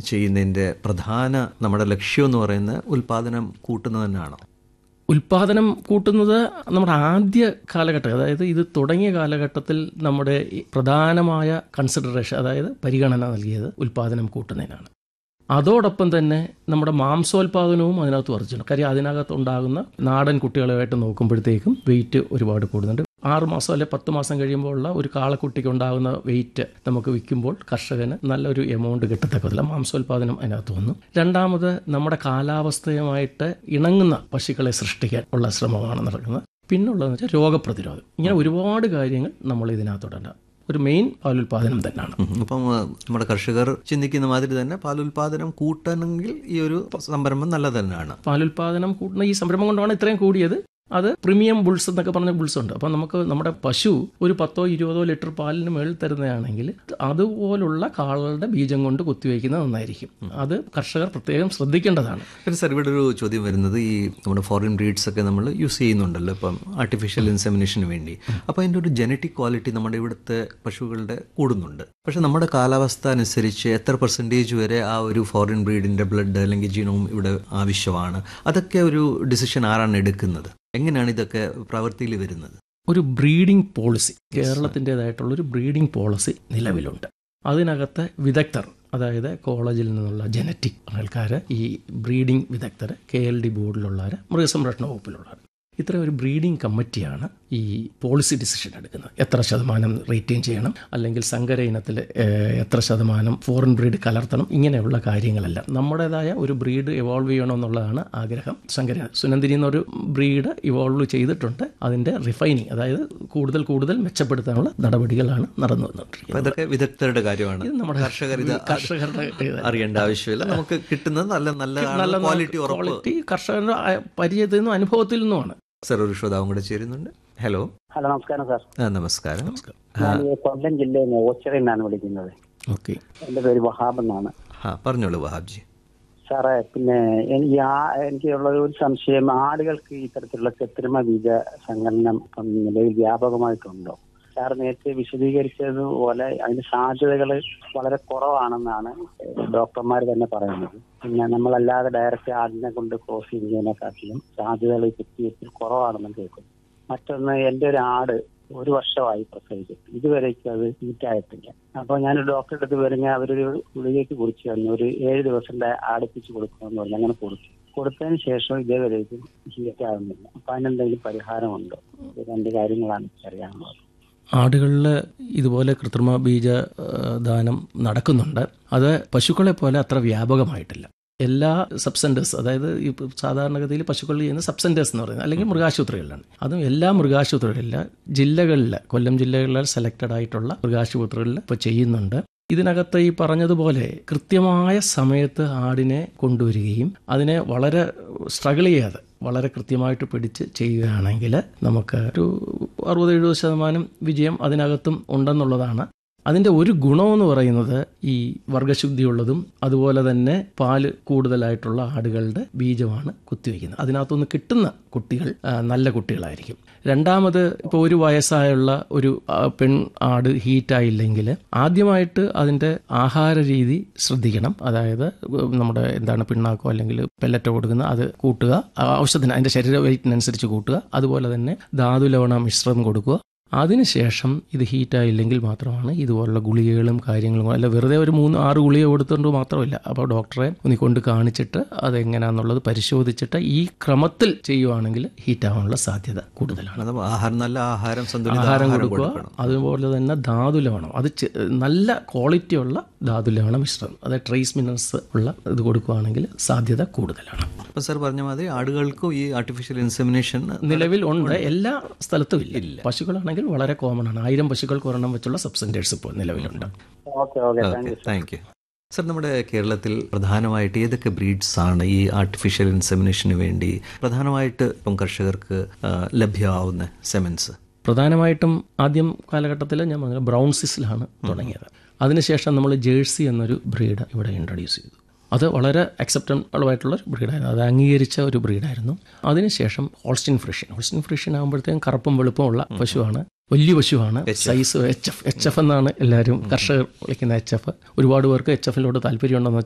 ചെയ്യുന്നതിൻ്റെ പ്രധാന നമ്മുടെ ലക്ഷ്യം എന്ന് പറയുന്നത് ഉൽപാദനം കൂട്ടുന്നത് തന്നെയാണോ ഉൽപാദനം കൂട്ടുന്നത് നമ്മുടെ ആദ്യ കാലഘട്ടം അതായത് ഇത് തുടങ്ങിയ കാലഘട്ടത്തിൽ നമ്മുടെ ഈ പ്രധാനമായ കൺസിഡറേഷൻ അതായത് പരിഗണന നൽകിയത് ഉൽപാദനം കൂട്ടുന്നതിനാണ് അതോടൊപ്പം തന്നെ നമ്മുടെ മാംസോൽപാദനവും അതിനകത്ത് വർദ്ധിച്ചു കാര്യം അതിനകത്ത് ഉണ്ടാകുന്ന നാടൻ കുട്ടികളുമായിട്ട് നോക്കുമ്പോഴത്തേക്കും വെയിറ്റ് ഒരുപാട് കൂടുന്നുണ്ട് ആറ് മാസം അല്ലെ പത്ത് മാസം കഴിയുമ്പോൾ ഉള്ള ഒരു കാളക്കുട്ടിക്ക് ഉണ്ടാകുന്ന വെയിറ്റ് നമുക്ക് വിൽക്കുമ്പോൾ കർഷകന് നല്ലൊരു എമൗണ്ട് കിട്ടത്തക്കതില്ല മാംസോൽപാദനം അതിനകത്ത് വന്നു രണ്ടാമത് നമ്മുടെ കാലാവസ്ഥയുമായിട്ട് ഇണങ്ങുന്ന പശുക്കളെ സൃഷ്ടിക്കാൻ ഉള്ള ശ്രമമാണ് നടക്കുന്നത് പിന്നുള്ളതെന്ന് വെച്ചാൽ രോഗപ്രതിരോധം ഇങ്ങനെ ഒരുപാട് കാര്യങ്ങൾ നമ്മൾ ഇതിനകത്തോടെ ഒരു മെയിൻ പാലുൽപാദനം തന്നെയാണ് ഉം. അപ്പം ആ, നമ്മുടെ കർഷകർ ചിന്തിക്കുന്ന മാതിരി തന്നെ പാലുൽപാദനം കൂട്ടണമെങ്കിൽ ഈ ഒരു സംരംഭം നല്ലത് തന്നെയാണ് പാലുൽപാദനം കൂട്ടുന്ന ഈ സംരംഭം കൊണ്ടാണ് ഇത്രയും കൂടിയത് അത് പ്രീമിയം ബുൾസ് എന്നൊക്കെ പറഞ്ഞ ബുൾസ് ഉണ്ട് അപ്പം നമുക്ക് നമ്മുടെ പശു ഒരു പത്തോ ഇരുപതോ ലിറ്റർ പാലിന് മേളിൽ തരുന്നതാണെങ്കിൽ അതുപോലുള്ള കാളുകളുടെ ബീജം കൊണ്ട് കുത്തിവയ്ക്കുന്നത് നന്നായിരിക്കും അത് കർഷകർ പ്രത്യേകം ശ്രദ്ധിക്കേണ്ടതാണ് പിന്നെ സാർ ഇവിടെ ഒരു ചോദ്യം വരുന്നത് ഈ നമ്മുടെ ഫോറിൻ ബ്രീഡ്സ് ഒക്കെ നമ്മൾ യൂസ് ചെയ്യുന്നുണ്ടല്ലോ ഇപ്പം ആർട്ടിഫിഷ്യൽ ഇൻസെമിനേഷന് വേണ്ടി അപ്പോൾ അതിൻ്റെ ഒരു ജനറ്റിക് ക്വാളിറ്റി നമ്മുടെ ഇവിടുത്തെ പശുക്കളുടെ കൂടുന്നുണ്ട് പക്ഷെ നമ്മുടെ കാലാവസ്ഥ അനുസരിച്ച് എത്ര പെർസെൻറ്റേജ് വരെ ആ ഒരു ഫോറിൻ ബ്രീഡിൻ്റെ ബ്ലഡ് അല്ലെങ്കിൽ ജീനോം ഇവിടെ ആവശ്യമാണ് അതൊക്കെ ഒരു ഡിസിഷൻ ആരാണ് എടുക്കുന്നത് എങ്ങനെയാണ് ഇതൊക്കെ പ്രവൃത്തിയിൽ വരുന്നത് ഒരു ബ്രീഡിംഗ് പോളിസി കേരളത്തിൻ്റെതായിട്ടുള്ള ഒരു ബ്രീഡിംഗ് പോളിസി നിലവിലുണ്ട് അതിനകത്ത് വിദഗ്ധർ അതായത് കോളേജിൽ നിന്നുള്ള ജനറ്റിക് ആൾക്കാർ ഈ ബ്രീഡിംഗ് വിദഗ്ധർ കെ എൽ ഡി ബോർഡിലുള്ളവർ മൃഗസംരക്ഷണ വകുപ്പിലുള്ളവർ ഇത്ര ഒരു ബ്രീഡിംഗ് കമ്മിറ്റിയാണ് ഈ പോളിസി ഡിസിഷൻ എടുക്കുന്നത് എത്ര ശതമാനം റേറ്റിംഗ് ചെയ്യണം അല്ലെങ്കിൽ സങ്കര ഇനത്തിൽ ഏഹ്, എത്ര ശതമാനം ഫോറിൻ ബ്രീഡ് കലർത്തണം ഇങ്ങനെയുള്ള കാര്യങ്ങളെല്ലാം നമ്മുടേതായ ഒരു ബ്രീഡ് ഇവോൾവ് ചെയ്യണമെന്നുള്ളതാണ് ആഗ്രഹം സങ്കര സുനന്ദിനി എന്നൊരു ബ്രീഡ് ഇവോൾവ് ചെയ്തിട്ടുണ്ട് അതിൻ്റെ റിഫൈനിങ് അതായത് കൂടുതൽ കൂടുതൽ മെച്ചപ്പെടുത്താനുള്ള നടപടികളാണ് നടന്നു വന്നുകൊണ്ടിരിക്കുന്നത് അപ്പോൾ ഇതൊക്കെ വിദഗ്ധരുടെ കാര്യമാണ് ഇത് നമ്മുടെ കർഷകർ ഇത് കർഷകരുടെ ഇത് അറിയേണ്ട ആവശ്യമില്ല നമുക്ക് കിട്ടുന്നത് നല്ല നല്ല നല്ല ക്വാളിറ്റി ഉറപ്പ് ക്വാളിറ്റി കർഷകരുടെ ആ പരിചയത്തിൽ നിന്നും അനുഭവത്തിൽ നിന്നുമാണ് സാർ ഒരു ശ്രോതാവും കൂടെ ചേരുന്നുണ്ട് ഹലോ ഹലോ നമസ്കാരം സാർ ആ, നമസ്കാരം ഞാൻ ഈ കൊല്ലം ജില്ലയിൽ നിന്ന് ഓച്ചിറയിൽ നിന്നാണ് വിളിക്കുന്നത് ഓക്കെ എൻ്റെ പേര് വഹാബ് എന്നാണ് ആ പറഞ്ഞോളൂ വഹാബ്ജി സാറേ പിന്നെ എനിക്ക് ആ എനിക്കുള്ള ഒരു സംശയം ആടുകൾക്ക് ഇത്തരത്തിലുള്ള കൃത്രിമ ബീജ സംഘടനം ഇപ്പം നിലവിൽ വ്യാപകമായിട്ടുണ്ടോ സാർ നേരത്തെ വിശദീകരിച്ചതുപോലെ അതിന് സാധ്യതകൾ വളരെ കുറവാണെന്നാണ് ഡോക്ടർമാർ തന്നെ പറയുന്നത് പിന്നെ നമ്മളല്ലാതെ ഡയറക്റ്റ് ആടിനെ കൊണ്ട് ക്രോസ് ചെയ്യുന്നതിനെക്കാട്ടിലും സാധ്യതകൾ ഈ കുത്തിവയ്പ്പിൽ കുറവാണെന്ന് കേൾക്കുന്നു മറ്റൊന്ന് എൻ്റെ ഒരു ആട് ഒരു വർഷമായി പ്രസവിച്ചിട്ട് ഇതുവരേക്കും അത് ഹീറ്റായിട്ടില്ല അപ്പൊ ഞാൻ ഡോക്ടറെ അടുത്ത് വരുന്ന അവരൊരു ഗുളികയ്ക്ക് കുറിച്ച് തന്നു ഒരു ഏഴ് ദിവസത്തെ ആടിപ്പിച്ച് കൊടുക്കണമെന്ന് പറഞ്ഞു അങ്ങനെ കൊടുത്തു കൊടുത്തതിന് ശേഷം ഇതേവരേക്കും ഹീറ്റ് ആകുന്നില്ല അപ്പൊ അതിനെന്തെങ്കിലും പരിഹാരമുണ്ടോ ഇത് രണ്ട് കാര്യങ്ങളാണ് എനിക്ക് അറിയാനുള്ളത് ആടുകളിൽ ഇതുപോലെ കൃത്രിമ ബീജ ആ, ദാനം നടക്കുന്നുണ്ട് അത് പശുക്കളെ പോലെ അത്ര വ്യാപകമായിട്ടില്ല എല്ലാ സബ്സെൻറ്റേഴ്സ് അതായത് ഈ സാധാരണഗതിയിൽ പശുക്കളിൽ ചെയ്യുന്ന സബ്സെൻറ്റേഴ്സ് എന്ന് പറയുന്നത് അല്ലെങ്കിൽ മൃഗാശുപത്രികളിലാണ് അതും എല്ലാ മൃഗാശുപത്രികളില്ല ജില്ലകളിൽ കൊല്ലം ജില്ലകളിൽ സെലക്റ്റഡ് ആയിട്ടുള്ള മൃഗാശുപത്രികളിൽ ഇപ്പോൾ ചെയ്യുന്നുണ്ട് ഇതിനകത്ത് ഈ പറഞ്ഞതുപോലെ കൃത്യമായ സമയത്ത് ആടിനെ കൊണ്ടുവരികയും അതിനെ വളരെ സ്ട്രഗിൾ ചെയ്യാതെ വളരെ കൃത്യമായിട്ട് പിടിച്ച് ചെയ്യുകയാണെങ്കിൽ നമുക്ക് ഒരു അറുപത് എഴുപത് ശതമാനം വിജയം അതിനകത്തും ഉണ്ടെന്നുള്ളതാണ് അതിൻ്റെ ഒരു ഗുണമെന്ന് പറയുന്നത് ഈ വർഗശുദ്ധിയുള്ളതും അതുപോലെ തന്നെ പാല് കൂടുതലായിട്ടുള്ള ആടുകളുടെ ബീജമാണ് കുത്തിവെക്കുന്നത് അതിനകത്തുനിന്ന് കിട്ടുന്ന കുട്ടികൾ ആ, നല്ല കുട്ടികളായിരിക്കും രണ്ടാമത് ഇപ്പോൾ ഒരു വയസ്സായുള്ള ഒരു ആ, പെൺ ആട് ഹീറ്റായില്ലെങ്കിൽ ആദ്യമായിട്ട് അതിൻ്റെ ആഹാര രീതി ശ്രദ്ധിക്കണം അതായത് നമ്മുടെ എന്താണ് പിണ്ണാക്കോ അല്ലെങ്കിൽ പെല്ലറ്റോ കൊടുക്കുന്ന അത് കൂട്ടുക ആ, ആവശ്യത്തിന് അതിൻ്റെ ശരീര വെയിറ്റിനനുസരിച്ച് കൂട്ടുക അതുപോലെ തന്നെ ധാതുലവണ മിശ്രം കൊടുക്കുക അതിനുശേഷം ഇത് ഹീറ്റായില്ലെങ്കിൽ മാത്രമാണ് ഇതുപോലുള്ള ഗുളികകളും കാര്യങ്ങളും അല്ല വെറുതെ ഒരു മൂന്ന് ആറ് ഗുളിക കൊടുത്തുകൊണ്ട് മാത്രമല്ല അപ്പോൾ ഡോക്ടറെ ഒന്ന് കൊണ്ട് കാണിച്ചിട്ട് അതെങ്ങനെയാണെന്നുള്ളത് പരിശോധിച്ചിട്ട് ഈ ക്രമത്തിൽ ചെയ്യുവാണെങ്കിൽ ഹീറ്റാവാനുള്ള സാധ്യത കൂടുതലാണ് അത് ആഹാരം നല്ല ആഹാരം സന്തുലിത ആഹാരം ആഹാരം കൊടുക്കുക കൊടുക്കണം അതുപോലെ തന്നെ ധാതുലവണം അത് ചെ- നല്ല ക്വാളിറ്റിയുള്ള ധാതുലവണ മിശ്രം അതായത് ട്രേസ് മിനറൽസ് ഉള്ള ഇത് കൊടുക്കുകയാണെങ്കിൽ സാധ്യത കൂടുതലാണ് അപ്പം സാർ പറഞ്ഞ മാതിരി ആടുകൾക്കും ഈ ആർട്ടിഫിഷ്യൽ ഇൻസെമിനേഷൻ നിലവിൽ ഉണ്ട് എല്ലാ സ്ഥലത്തും ഇല്ല പശുക്കളാണെങ്കിൽ വളരെ കോമൺ ആണ് ആയിരം പശുക്കൾക്ക് ഒരെണ്ണം വെച്ചുള്ള സബ്സെൻറ്റേഴ്സ് ഇപ്പോൾ നിലവിലുണ്ട് okay okay thank you thank you sir നമ്മുടെ കേരളത്തിൽ പ്രധാനമായിട്ട് ഏതൊക്കെ ബ്രീഡ്സ് ആണ് ഈ ആർട്ടിഫിഷ്യൽ ഇൻസെമിനേഷന് വേണ്ടി പ്രധാനമായിട്ട് ഇപ്പം കർഷകർക്ക് ആ, ലഭ്യമാവുന്ന സെമൻസ് പ്രധാനമായിട്ടും ആദ്യം കാലഘട്ടത്തിൽ ഞാൻ പറഞ്ഞ ബ്രൗൺസിസിലാണ് തുടങ്ങിയത് അതിനുശേഷം നമ്മൾ ജേഴ്സി എന്നൊരു ബ്രീഡ് ഇവിടെ ഇൻട്രൊഡ്യൂസ് ചെയ്തു അത് വളരെ അക്സെപ്റ്റബിൾ ആയിട്ടുള്ള ഒരു ബ്രീഡായിരുന്നു അത് അംഗീകരിച്ച ഒരു ബ്രീഡായിരുന്നു അതിനുശേഷം ഹോൾസ്റ്റിൻ ഫ്രിഷ്യൻ ഹോൾസ്റ്റിൻ ഫ്രിഷ്യൻ ആകുമ്പോഴത്തേക്കും കറുപ്പും വെളുപ്പും ഉള്ള പശുവാണ് വലിയ പശുവാണ് size H F H F എന്നാണ് എല്ലാവരും കർഷകർ വിളിക്കുന്ന എച്ച് എഫ് ഒരുപാട് പേർക്ക് എച്ച് എഫിലോട് താല്പര്യമുണ്ടെന്ന്